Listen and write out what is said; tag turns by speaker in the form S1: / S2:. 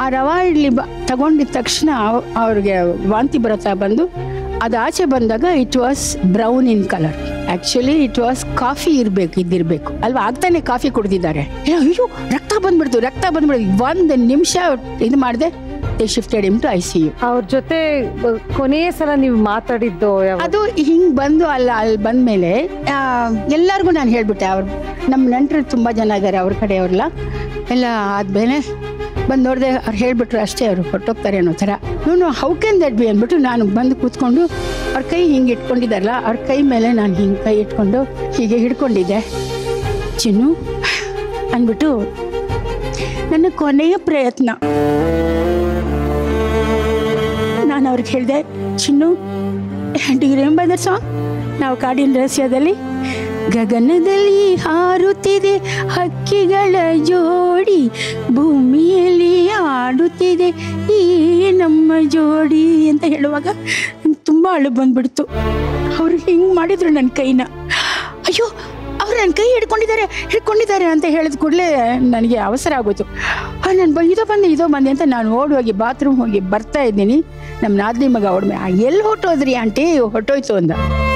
S1: ಆ ರವಾ ಇಡ್ಲಿ ಬ ತಗೊಂಡಿದ ತಕ್ಷಣ ಅವ್- ಅವ್ರಿಗೆ ವಾಂತಿ ಬರುತ್ತಾ ಬಂದು ಅದು ಆಚೆ ಬಂದಾಗ it was brown in colour actually it was coffee ಇರಬೇಕು ಇದ್ದಿರ್ಬೇಕು ಅಲ್ವಾ ಆಗ್ತಾನೆ ಕಾಫಿ ಕುಡ್ದಿದ್ದಾರೆ ಏ, ಅಯ್ಯೋ ರಕ್ತ ಬಂದ್ಬಿಡ್ತು ರಕ್ತ ಬಂದ್ಬಿಡ್ತು ಒಂದು ನಿಮಿಷ ಇದು ಮಾಡಿದೆ they shifted him to ICU
S2: ಅವ್ರ ಜೊತೆ ಬ- ಕೊನೆಯ ಸಲ ನೀವು ಮಾತಾಡಿದ್ದು ಯಾವಾಗ?
S1: ಅದು ಹಿಂಗ್ ಬಂದು ಅಲ್ಲ ಅಲ್ಲಿ ಬಂದ್ಮೇಲೆ ಆ, ಎಲ್ಲಾರ್ಗೂ ನಾನು ಹೇಳ್ಬಿಟ್ಟೆ ಅವ್ರು ನಮ್ಮ ನೆಂಟರು ತುಂಬಾ ಜನ ಇದ್ದಾರೆ ಅವ್ರ ಕಡೆಯವ್ರಲ್ಲ ಎಲ್ಲ ಆದ್ಮೇಲೆ ಬಂದು ನೋಡಿದೆ ಅವ್ರು ಹೇಳ್ಬಿಟ್ರು ಅಷ್ಟೇ ಅವರು ಹೊಟ್ಟೋಗ್ತಾರೆ ಅನ್ನೋ ಥರ ನೋನು ಹೌ ಕ್ಯಾನ್ ದಟ್ ಬಿ ಅಂದ್ಬಿಟ್ಟು ನಾನು ಬಂದು ಕೂತ್ಕೊಂಡು ಅವ್ರ ಕೈ ಹಿಂಗೆ ಇಟ್ಕೊಂಡಿದ್ದಾರಲ್ಲ ಅವ್ರ ಕೈ ಮೇಲೆ ನಾನು ಹಿಂಗೆ ಕೈ ಇಟ್ಕೊಂಡು ಹೀಗೆ ಹಿಡ್ಕೊಂಡಿದ್ದೆ ಚಿನ್ನು ಅಂದ್ಬಿಟ್ಟು ನನ್ನ ಕೊನೆಯ ಪ್ರಯತ್ನ ನಾನು ಅವ್ರಿಗೆ ಹೇಳಿದೆ Chinnu do you remember that song ನಾವು ಕಾಡಿನ ರಹಸ್ಯದಲ್ಲಿ ಗಗನದಲ್ಲಿ ಹಾರುತ್ತಿದೆ ಹಕ್ಕಿಗಳ ಜೋಡಿ ಭೂಮಿಯಲ್ಲಿ ಆಡುತ್ತಿದೆ ಈ ನಮ್ಮ ಜೋಡಿ ಅಂತ ಹೇಳುವಾಗ ನಂಗೆ ತುಂಬ ಅಳು ಬಂದ್ಬಿಡ್ತು ಅವ್ರು ಹಿಂಗೆ ಮಾಡಿದ್ರು ನನ್ನ ಕೈನ ಅಯ್ಯೋ ಅವ್ರು ನನ್ನ ಕೈ ಹಿಡ್ಕೊಂಡಿದ್ದಾರೆ ಹಿಡ್ಕೊಂಡಿದ್ದಾರೆ ಅಂತ ಹೇಳಿದ ಕೂಡಲೇ ನನಗೆ ಅವಸರ ಆಗೋಯ್ತು ನಾನು ಬ ಇದೋ ಬಂದೆ ಇದೋ ಬಂದೆ ಅಂತ ನಾನು ಓಡಿ ಹೋಗಿ ಬಾತ್ರೂಮ್ ಹೋಗಿ ಬರ್ತಾ ಇದ್ದೀನಿ ನಮ್ಮ ನಾದಿನಿ ಮಗ ಓಡ್ಮೆ ಎಲ್ಲಿ ಹೊಟ್ಟೋದ್ರಿ ಆಂಟಿ ಹೊಟ್ಟೋಯ್ತು ಅಂದ